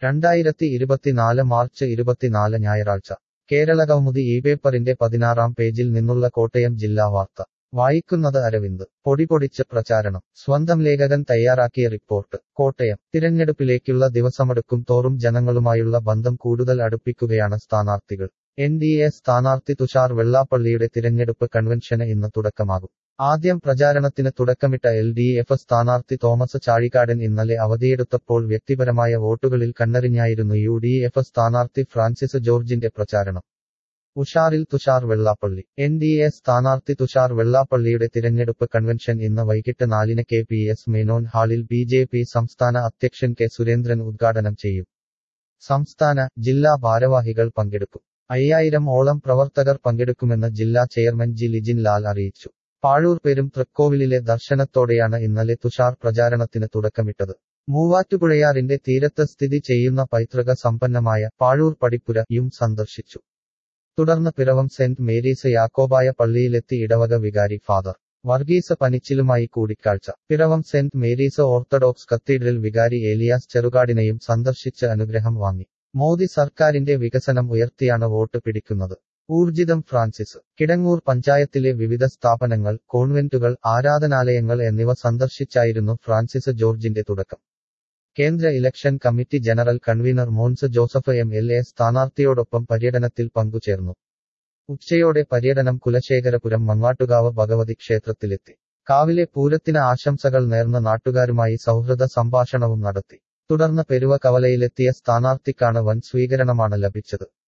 രണ്ടായിരത്തി ഇരുപത്തിനാല് മാർച്ച് ഇരുപത്തിനാല് ഞായറാഴ്ച കേരളകൗമുദി ഈ പേപ്പറിന്റെ പതിനാറാം പേജിൽ നിന്നുള്ള കോട്ടയം ജില്ലാ വാർത്ത വായിക്കുന്നത് അരവിന്ദ് പൊടിപൊടിച്ച് പ്രചാരണം സ്വന്തം ലേഖകൻ തയ്യാറാക്കിയ റിപ്പോർട്ട് കോട്ടയം തിരഞ്ഞെടുപ്പിലേക്കുള്ള ദിവസമെടുക്കും തോറും ജനങ്ങളുമായുള്ള ബന്ധം കൂടുതൽ അടുപ്പിക്കുകയാണ് സ്ഥാനാർത്ഥികൾ എൻ ഡി എ സ്ഥാനാർത്ഥി തുഷാർ വെള്ളാപ്പള്ളിയുടെ തിരഞ്ഞെടുപ്പ് കൺവെൻഷന് ഇന്ന് തുടക്കമാകും ആദ്യം പ്രചാരണത്തിന് തുടക്കമിട്ട എൽ ഡി എഫ് സ്ഥാനാർത്ഥി തോമസ് ചാഴികാടൻ ഇന്നലെ അവധിയെടുത്തപ്പോൾ വ്യക്തിപരമായ വോട്ടുകളിൽ കണ്ണറിഞ്ഞായിരുന്നു യു ഡി എഫ് സ്ഥാനാർത്ഥി ഫ്രാൻസിസ് ജോർജിന്റെ പ്രചാരണം ഉഷാറിൽ Thushar Vellappally N D A സ്ഥാനാർത്ഥി തുഷാർ വെള്ളാപ്പള്ളിയുടെ തിരഞ്ഞെടുപ്പ് കൺവെൻഷൻ ഇന്ന് വൈകിട്ട് നാലിന് കെ പി എസ് മേനോൻ ഹാളിൽ ബി ജെ പി സംസ്ഥാന അധ്യക്ഷൻ കെ സുരേന്ദ്രൻ ഉദ്ഘാടനം ചെയ്യും സംസ്ഥാന ജില്ലാ ഭാരവാഹികൾ പങ്കെടുക്കും അയ്യായിരം ഓളം പ്രവർത്തകർ പങ്കെടുക്കുമെന്ന് ജില്ലാ ചെയർമാൻ ജി ലിജിൻ ലാൽ അറിയിച്ചു പാഴൂർ പെരും തൃക്കോവിലിലെ ദർശനത്തോടെയാണ് ഇന്നലെ തുഷാർ പ്രചാരണത്തിന് തുടക്കമിട്ടത് മൂവാറ്റുപുഴയാറിന്റെ തീരത്ത് സ്ഥിതി ചെയ്യുന്ന പൈതൃക സമ്പന്നമായ പാഴൂർ പടിപ്പുര യും സന്ദർശിച്ചു തുടർന്ന് പിറവം സെന്റ് മേരീസ് യാക്കോബായ പള്ളിയിലെത്തി ഇടവക വികാരി ഫാദർ വർഗീസ് പനിച്ചിലുമായി കൂടിക്കാഴ്ച പിറവം സെന്റ് മേരീസ് ഓർത്തഡോക്സ് കത്തീഡ്രൽ വികാരി ഏലിയാസ് ചെറുകാടിനെയും സന്ദർശിച്ച് അനുഗ്രഹം വാങ്ങി മോദി സർക്കാരിന്റെ വികസനം ഉയർത്തിയാണ് വോട്ട് പിടിക്കുന്നത് ഊർജിതം ഫ്രാൻസിസ് കിടങ്ങൂർ പഞ്ചായത്തിലെ വിവിധ സ്ഥാപനങ്ങൾ കോൺവെന്റുകൾ ആരാധനാലയങ്ങൾ എന്നിവ സന്ദർശിച്ചായിരുന്നു ഫ്രാൻസിസ് ജോർജിന്റെ തുടക്കം കേന്ദ്ര election committee general convener Mons Joseph M L A സ്ഥാനാർത്ഥിയോടൊപ്പം പര്യടനത്തിൽ പങ്കുചേർന്നു ഉച്ചയോടെ പര്യടനം കുലശേഖരപുരം മങ്ങാട്ടുകാവ് ഭഗവതി ക്ഷേത്രത്തിലെത്തി കാവിലെ പൂരത്തിന് ആശംസകൾ നേർന്ന നാട്ടുകാരുമായി സൗഹൃദ സംഭാഷണവും നടത്തി തുടർന്ന് പെരുവ കവലയിലെത്തിയ സ്ഥാനാർത്ഥിക്കാണ് വൻ സ്വീകരണമാണ് ലഭിച്ചത്